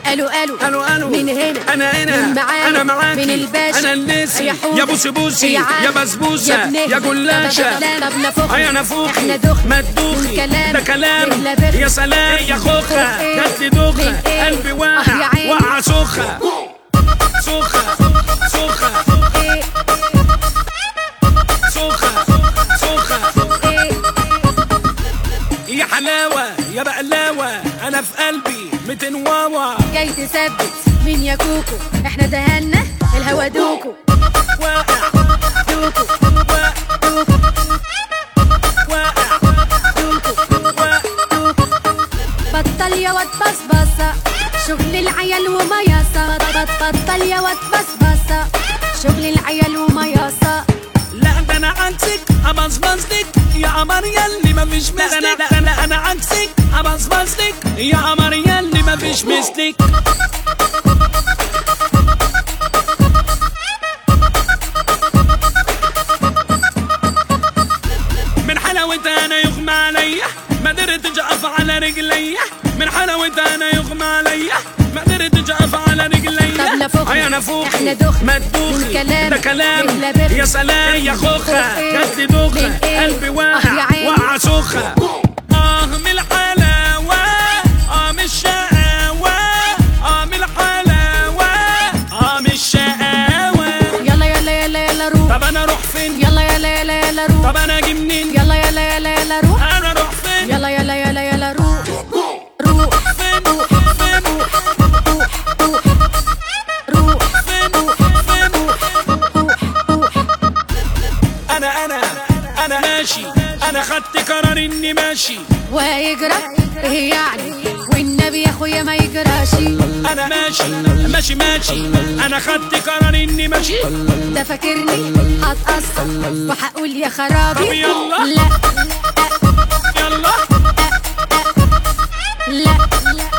قالوا قالوا قالوا قالوا من هنا انا هنا من معايا انا معاكي من الباشا انا النسي يا حوده يا بوسي بوسي يا عم يا بسبوسه يا بنهدى يا جلاشة طب نفخ اي انا فوقي احنا دخ ما تدوخي من كلام ده كلام نهلا بخ يا سلام يا خوخه إيه؟ جات لي دوخه من إيه؟ قلبي آه واقع يا عيني. واقعه سخه سخه سخه إيه سخه سخه إيه يا حلاوه يا بقلاوه انا في قلبي متنواوه جاي تثبت مين يا كوكو احنا دهنا الهوا دوكو واقع دوكو واقع دوكو واقع دوكو واقع بطل يا واد بصبصة شغل العيال ومياصة بط- بطل يا واد بصبصة شغل العيال ومياصة لا ده انا عكسك ابصبصلك يا قمر ياللي مفيش مثلك لا لا لا انا عكسك ابصبصلك يا قمر ياللي مفيش مثلك من حلاوتها انا يغمى عليا ما قدرتش اقف على رجليا من حلاوتها انا يغمى عليا ما قدرتش اقف على رجليا طب نفخ اي انا فوقي احنا دخ ما من تدوخي كلام ده كلام نهلا بخ يا سلام يا خوخه إيه؟ جات لي دوخه من إيه؟ قلبي آه واقع يا عيني. واقعه سخه اه من الحلاوه اه من الشقاوه اه من الحلاوه اه من الشقاوه يلا يلا يلا يلا روح طب انا اروح فين يلا يلا يلا يلا روح طب انا اجي منين يلا يلا يلا يلا روح انا اروح فين يلا يلا يلا يلا روح روح فين فين روح روح فين فين روح انا انا انا ماشي انا خدت قرار اني ماشي وهيجرى ايه يعني والنبي يا اخويا ما يجراش انا ماشي ماشي ماشي انا خدت قرار اني ماشي ده فاكرني هتأثر وهقول يا خرابي طب يلا. لا يلا لا